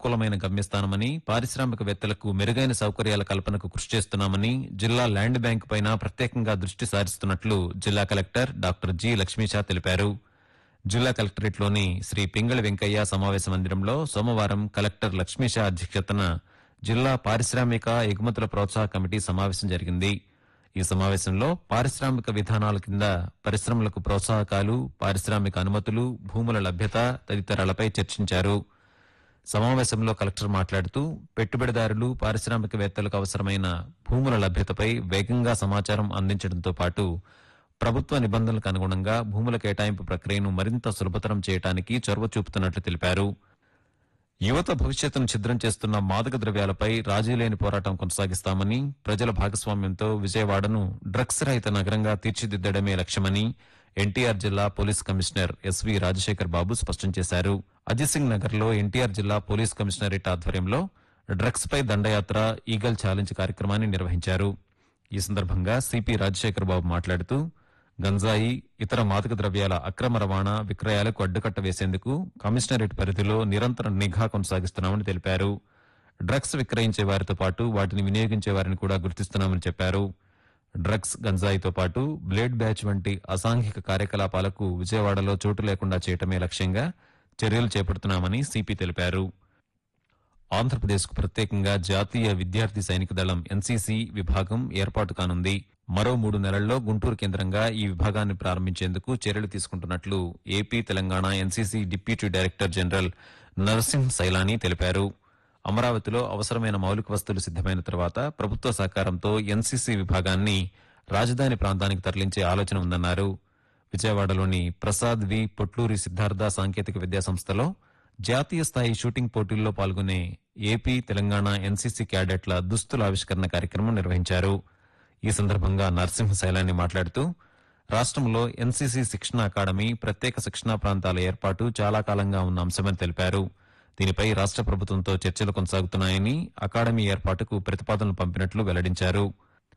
అనుకూలమైన గమ్యస్థానమని పారిశ్రామికవేత్తలకు మెరుగైన సౌకర్యాల కల్పనకు కృషి చేస్తున్నామని జిల్లా ల్యాండ్ బ్యాంక్ పైన ప్రత్యేకంగా దృష్టి సారిస్తున్నట్లు జిల్లా కలెక్టర్ డాక్టర్ జి లక్ష్మీషా తెలిపారు జిల్లా కలెక్టరేట్లోని శ్రీ పింగళి వెంకయ్య సమావేశ మందిరంలో సోమవారం కలెక్టర్ లక్ష్మీషా అధ్యక్షతన జిల్లా పారిశ్రామిక ఎగుమతుల ప్రోత్సాహ కమిటీ సమావేశం జరిగింది ఈ సమావేశంలో పారిశ్రామిక విధానాల కింద పరిశ్రమలకు ప్రోత్సాహకాలు పారిశ్రామిక అనుమతులు భూముల లభ్యత తదితరాలపై చర్చించారు సమావేశంలో కలెక్టర్ మాట్లాడుతూ పెట్టుబడిదారులు పారిశ్రామికవేత్తలకు అవసరమైన భూముల లభ్యతపై వేగంగా సమాచారం అందించడంతో పాటు ప్రభుత్వ నిబంధనలకు అనుగుణంగా భూముల కేటాయింపు ప్రక్రియను మరింత సులభతరం చేయడానికి చొరవ చూపుతున్నట్లు తెలిపారు యువత భవిష్యత్తును ఛిద్రం చేస్తున్న మాదక ద్రవ్యాలపై రాజీలేని పోరాటం కొనసాగిస్తామని ప్రజల భాగస్వామ్యంతో విజయవాడను డ్రగ్స్ రహిత నగరంగా తీర్చిదిద్దడమే లక్ష్యమని ఎన్టీఆర్ జిల్లా police commissioner SV Rajasekhar Babu స్పష్టం చేశారు అజిత్ సింగ్ నగర్ లో ఎన్టీఆర్ జిల్లా పోలీస్ కమిషనరేట్ ఆధ్వర్యంలో డ్రగ్స్ పై దండయాత్ర ఈగల్ ఛాలెంజ్ కార్యక్రమాన్ని నిర్వహించారు ఈ సందర్భంగా సిపి రాజశేఖర్ బాబు మాట్లాడుతూ గంజాయి ఇతర మాదక ద్రవ్యాల అక్రమ రవాణా విక్రయాలకు అడ్డుకట్ట వేసేందుకు కమిషనరేట్ పరిధిలో నిరంతర నిఘా కొనసాగిస్తున్నామని తెలిపారు డ్రగ్స్ విక్రయించే వారితో పాటు వాటిని వినియోగించే వారిని కూడా గుర్తిస్తున్నామని చెప్పారు డ్రగ్స్ గంజాయితో పాటు బ్లేడ్ బ్యాచ్ వంటి అసాంఘిక కార్యకలాపాలకు విజయవాడలో చోటు లేకుండా చేయటమే లక్ష్యంగా చర్యలు చేపడుతున్నామని సిపి తెలిపారు ఆంధ్రప్రదేశ్కు ప్రత్యేకంగా జాతీయ విద్యార్థి సైనిక దళం ఎన్సీసీ విభాగం ఏర్పాటు కానుంది మరో మూడు నెలల్లో గుంటూరు కేంద్రంగా ఈ విభాగాన్ని ప్రారంభించేందుకు చర్యలు తీసుకుంటున్నట్లు AP Telangana NCC deputy director general Narasimha Sailani తెలిపారు అమరావతిలో అవసరమైన మౌలిక వస్తువులు సిద్దమైన తర్వాత ప్రభుత్వ సహకారంతో ఎన్సీసీ విభాగాన్ని రాజధాని ప్రాంతానికి తరలించే ఆలోచన ఉందన్నారు విజయవాడలోని ప్రసాద్ వి పొట్లూరి సిద్ధార్థ సాంకేతిక విద్యా సంస్థలో జాతీయ స్థాయి షూటింగ్ పోటీల్లో పాల్గొనే ఏపీ తెలంగాణ ఎన్సీసీ క్యాడెట్ల దుస్తుల ఆవిష్కరణ కార్యక్రమం నిర్వహించారు ఈ సందర్భంగా నరసింహ శైలాని మాట్లాడుతూ రాష్ట్రంలో ఎన్సీసీ శిక్షణ అకాడమీ ప్రత్యేక శిక్షణా ప్రాంతాల ఏర్పాటు చాలా కాలంగా ఉన్న అంశమని తెలిపారు దీనిపై రాష్ట్ర ప్రభుత్వంతో చర్చలు కొనసాగుతున్నాయని అకాడమీ ఏర్పాటుకు ప్రతిపాదనలు పంపినట్లు వెల్లడించారు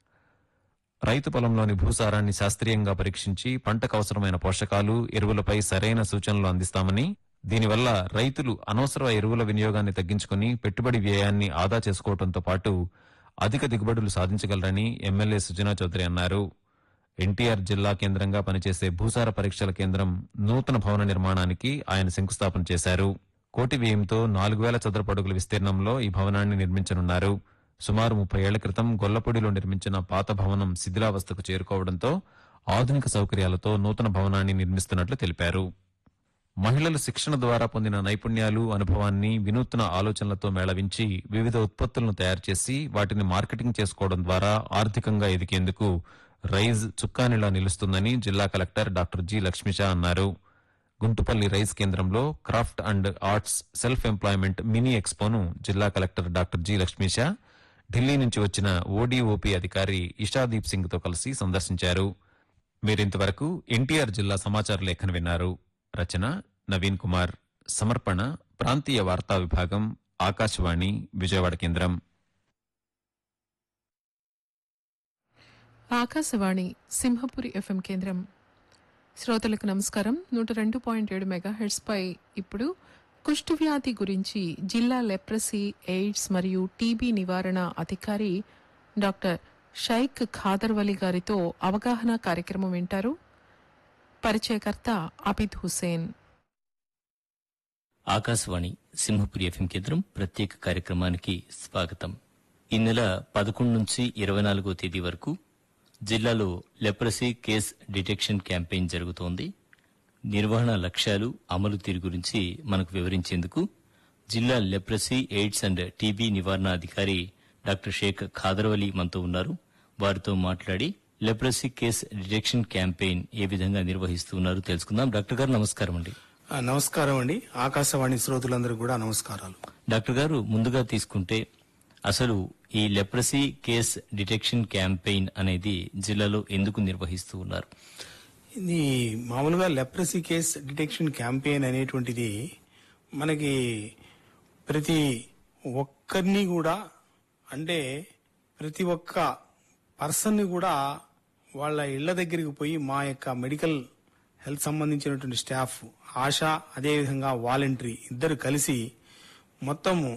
రైతు పొలంలోని భూసారాన్ని శాస్త్రీయంగా పరీక్షించి పంటకు అవసరమైన పోషకాలు ఎరువులపై సరైన సూచనలు అందిస్తామని దీనివల్ల రైతులు అనవసర ఎరువుల వినియోగాన్ని తగ్గించుకుని పెట్టుబడి వ్యయాన్ని ఆదా చేసుకోవడంతో పాటు అధిక దిగుబడులు సాధించగలరని ఎమ్మెల్యే సుజనా చౌదరి అన్నారు ఎన్టీఆర్ జిల్లా కేంద్రంగా పనిచేసే భూసార పరీక్షల కేంద్రం నూతన భవన నిర్మాణానికి ఆయన శంకుస్థాపన చేశారు కోటి వ్యయంతో నాలుగు వేల చదరపు అడుగుల విస్తీర్ణంలో ఈ భవనాన్ని నిర్మించనున్నారు సుమారు ముప్పై ఏళ్ల క్రితం గొల్లపూడిలో నిర్మించిన పాత భవనం శిథిలావస్థకు చేరుకోవడంతో ఆధునిక సౌకర్యాలతో నూతన భవనాన్ని నిర్మిస్తున్నట్లు తెలిపారు మహిళలు శిక్షణ ద్వారా పొందిన నైపుణ్యాలు అనుభవాన్ని వినూత్న ఆలోచనలతో మేళవించి వివిధ ఉత్పత్తులను తయారు చేసి వాటిని మార్కెటింగ్ చేసుకోవడం ద్వారా ఆర్థికంగా ఎదిగేందుకు రైజ్ చుక్కానిలా నిలుస్తుందని జిల్లా కలెక్టర్ డాక్టర్ జి లక్ష్మిషా అన్నారు గుంటుపల్లి రైస్ కేంద్రంలో craft and arts self employment mini ఎక్స్పోను జిల్లా collector doctor G Lakshmisha Delhi నుంచి వచ్చిన ఓడీఓపీ అధికారి ఇషాదీప్ సింగ్ తో కలిసి సందర్శించారు మీరింతవరకు ఎన్టీఆర్ జిల్లా సమాచార లేఖను విన్నారు రచన నవీన్ కుమార్ సమర్పణ ప్రాంతీయ వార్తా విభాగం ఆకాశవాణి విజయవాడ కేంద్రం ఆకాశవాణి సింహపురి ఎఫ్ఎం కేంద్రం శ్రోతలకు నమస్కారం నూట రెండు పాయింట్ ఏడు మెగాహెడ్స్పై ఇప్పుడు కుష్టు వ్యాధి గురించి జిల్లా లెప్రసీ ఎయిడ్స్ మరియు టీబీ నివారణ అధికారి డాక్టర్ షైక్ ఖాదర్వలి గారితో అవగాహన కార్యక్రమం వింటారు పరిచయకర్త అబిద్ హుసేన్ ఆకాశవాణి సింహపురి ఎఫ్ఎం కేంద్రం ప్రత్యేక కార్యక్రమానికి స్వాగతం ఈ నెల పదకొండు నుంచి ఇరవై నాలుగో తేదీ వరకు జిల్లాలో లెప్రసీ కేస్ డిటెక్షన్ క్యాంపెయిన్ జరుగుతోంది నిర్వహణ లక్ష్యాలు అమలు తీరు గురించి మనకు వివరించేందుకు జిల్లా లెప్రసీ ఎయిడ్స్ అండ్ టీబీ నివారణ అధికారి డాక్టర్ షేక్ ఖాదర్వలి మనతో ఉన్నారు వారితో మాట్లాడి లెప్రసీ కేస్ డిటెక్షన్ క్యాంపెయిన్ ఏ విధంగా నిర్వహిస్తున్నారు తెలుసుకుందాం డాక్టర్ గారు నమస్కారం అండి ఆ, నమస్కారం అండి ఆకాశవాణి శ్రోతలందరూ కూడా నమస్కారాలు డాక్టర్ గారు ముందుగా తీసుకుంటే అసలు ఈ లెప్రసీ కేస్ డిటెక్షన్ క్యాంపెయిన్ అనేది జిల్లాలో ఎందుకు నిర్వహిస్తూ ఉన్నారు ఇది మామూలుగా లెప్రసీ కేస్ డిటెక్షన్ క్యాంపెయిన్ అనేటువంటిది మనకి ప్రతి ఒక్కరిని కూడా అంటే ప్రతి ఒక్క పర్సన్ని కూడా వాళ్ళ ఇళ్ల దగ్గరికి పోయి మా యొక్క మెడికల్ హెల్త్ సంబంధించినటువంటి స్టాఫ్ ఆశ అదేవిధంగా వాలంటరీ ఇద్దరు కలిసి మొత్తము